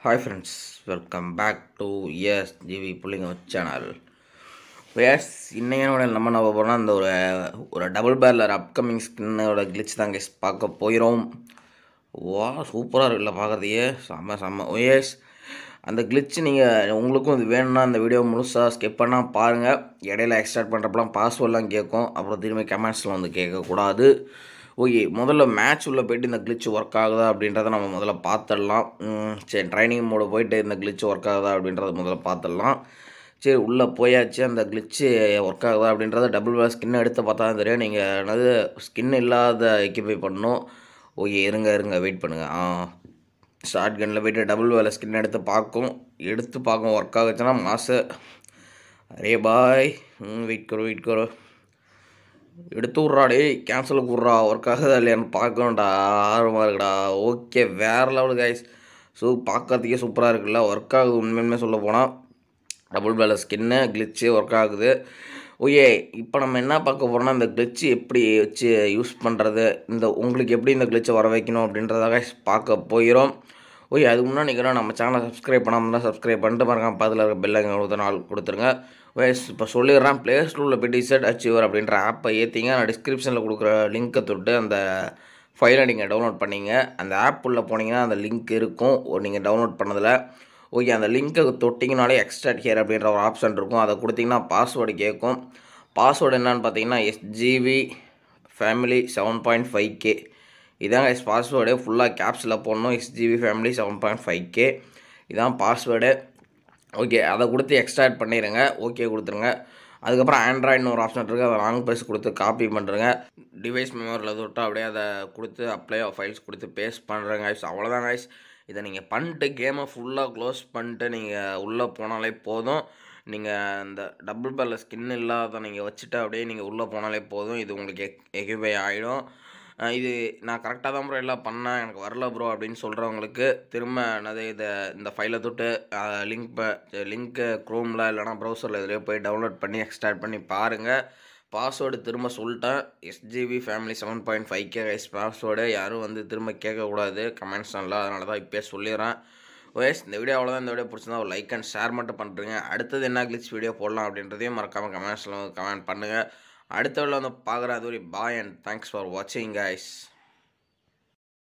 hi friends welcome back to S GV புள்ளிங்க channel எஸ் இன்னையோட நம்ம நம்ம போனால் அந்த ஒரு ஒரு டபுள் பேரில் அப்கமிங் ஸ்கின்னோட கிளிச் தான் guys பார்க்க போயிடும் வா சூப்பராக இருக்குல்ல பார்க்குறதையே செம்ம செம்ம எஸ் அந்த கிளிச் நீங்கள் உங்களுக்கும் இது வேணும்னா அந்த வீடியோ முழுசாக ஸ்கிப் பண்ணால் பாருங்கள் இடையில எக்ஸ்ட்ராக்ட் பண்ணுறப்பலாம் பாஸ்வேர்ட்லாம் கேட்கும் அப்புறம் திரும்பி கமெண்ட்ஸில் வந்து கேட்கக்கூடாது ஓகே முதல்ல மேட்ச் உள்ளே போயிட்டு இந்த glitch ஒர்க் ஆகுதா அப்படின்றத நம்ம முதல்ல பார்த்துடலாம் ம், சரி ட்ரைனிங் மோடு போயிட்டு இந்த glitch ஒர்க் ஆகுதா அப்படின்றத முதல்ல பார்த்துடலாம் சரி உள்ளே போயாச்சு அந்த glitch ஒர்க் ஆகுதா அப்படின்றத டபுள் வேலை ஸ்கின் எடுத்து பார்த்தா தான் தெரியும் நீங்கள் என்னது ஸ்கின் இல்லாத எக்யூபை பண்ணணும் ஓகே இருங்க இருங்க வெயிட் பண்ணுங்கள் ஆ ஷார்ட் கன்னில் போயிட்டு டபுள் வேலை ஸ்கின் எடுத்து பார்க்கும் எடுத்து பார்க்கும் ஒர்க் ஆகுச்சுன்னா மாசு அரே பாய் ம் வெயிட் கரோ வெயிட் கரோ எடுத்து விட்றா டேய் கேன்சலுக்கு விட்றா ஒர்க் ஆகுதா இல்லையான்னு பார்க்கணும்டா ஆர்வமாக இருக்குடா ஓகே வேறு லெவல் கைஸ் ஸோ பார்க்கறதுக்கே சூப்பராக இருக்குல்ல ஒர்க் ஆகுது உண்மையுமே சொல்ல போனால் டபுள் பேல ஸ்கின்னு கிளிச்சு ஒர்க் ஆகுது ஓகே இப்போ நம்ம என்ன பார்க்க போகிறோம்னா இந்த கிளிச்சு எப்படி வச்சு யூஸ் பண்ணுறது இந்த உங்களுக்கு எப்படி இந்த கிளிச்சை வர வைக்கணும் அப்படின்றதாக பார்க்க போகிறோம் ஓகே அதுக்கு முன்னாடி நீங்கள் நம்ம சேனலை சப்ஸ்கிரைப் பண்ணாமல் தான் சப்ஸ்கிரைப் பண்ணிட்டு பாருங்க பக்கத்தில் இருக்க பெல்லைங்க கொடுத்த நாள் கொடுத்துருங்க வேஸ் இப்போ சொல்லிடுறேன் ப்ளே ஸ்டோரில் போய் டிசைட் அச்சீவர் அப்படின்ற ஆப்பை ஏற்றிங்க நான் டிஸ்கிரிப்ஷனில் கொடுக்குற லிங்க்கை தொட்டு அந்த ஃபைலை நீங்கள் டவுன்லோட் பண்ணீங்க அந்த ஆப் உள்ளே போனீங்கன்னா அந்த லிங்க் இருக்கும் நீங்கள் டவுன்லோட் பண்ணதில் ஓகே அந்த லிங்க்கை தொட்டிங்கனாலே எக்ஸ்ட்ராட் ஹியர் அப்படின்ற ஒரு ஆப்ஷன் இருக்கும் அதை கொடுத்தீங்கன்னா பாஸ்வேர்டு கேட்கும் பாஸ்வேர்டு என்னன்னு பார்த்தீங்கன்னா SGV family seven point five K இதாங்க எஸ் பாஸ்வேர்டு ஃபுல்லாக கேப்ஸில் போடணும் SGV family seven point five K இதான் பாஸ்வேர்டு ஓகே அதை கொடுத்து எக்ஸ்ட்ராக்ட் பண்ணிடுங்க ஓகே கொடுத்துருங்க அதுக்கப்புறம் ஆண்ட்ராய்டுன்னு ஒரு ஆப்ஷன் இருக்குது அதை லாங் ப்ரெஸ் கொடுத்து காப்பி பண்ணுறேங்க டிவைஸ் மெமரியில் தொட்டு அப்படியே அதை கொடுத்து அப்ளை ஃபைல்ஸ் கொடுத்து பேஸ்ட் பண்ணுறேங்க guys அவ்வளோதான் guys இதை நீங்கள் பண்ணிட்டு கேமை ஃபுல்லாக க்ளோஸ் பண்ணிட்டு நீங்கள் உள்ளே போனாலே போதும் நீங்கள் இந்த டபுள் பேரில் ஸ்கின் இல்லாத நீங்கள் வச்சுட்டு அப்படியே நீங்கள் உள்ளே போனாலே போதும் இது உங்களுக்கு எக்யூபை ஆகிடும் அஹ் இது நான் கரெக்டாக தான் ப்ரோ எல்லாம் பண்ணேன் எனக்கு வரல ப்ரோ அப்படின்னு சொல்கிறவங்களுக்கு திரும்ப என்னது இதை இந்த ஃபைலை தொட்டு லிங்க் லிங்க்கு க்ரோமில் இல்லைனா ப்ரௌசரில் இதுலேயே போய் டவுன்லோட் பண்ணி எக்ஸ்ட்ராக்ட் பண்ணி பாருங்கள் பாஸ்வேர்டு திரும்ப சொல்லிட்டேன் SGP family seven point five K guys password யாரும் வந்து திரும்ப கேட்கக்கூடாது கமெண்ட்ஸ் நல்லா அதனால தான் இப்போயே சொல்லிடுறேன் ஓஎஸ் இந்த வீடியோ அவ்வளோதான் இந்த வீடியோ பிடிச்சிருந்தா ஒரு லைக் அண்ட் ஷேர் மட்டும் பண்ணுறீங்க அடுத்தது என்ன கிளிச் வீடியோ போடலாம் அப்படின்றதையும் மறக்காமல் கமெண்ட்ஸில் கமெண்ட் பண்ணுங்கள் அடுத்த வீடியோ வந்து பார்க்குறேன் அது ஒரு பாய் அண்ட் தேங்க்ஸ் ஃபார் வாட்சிங் கைஸ்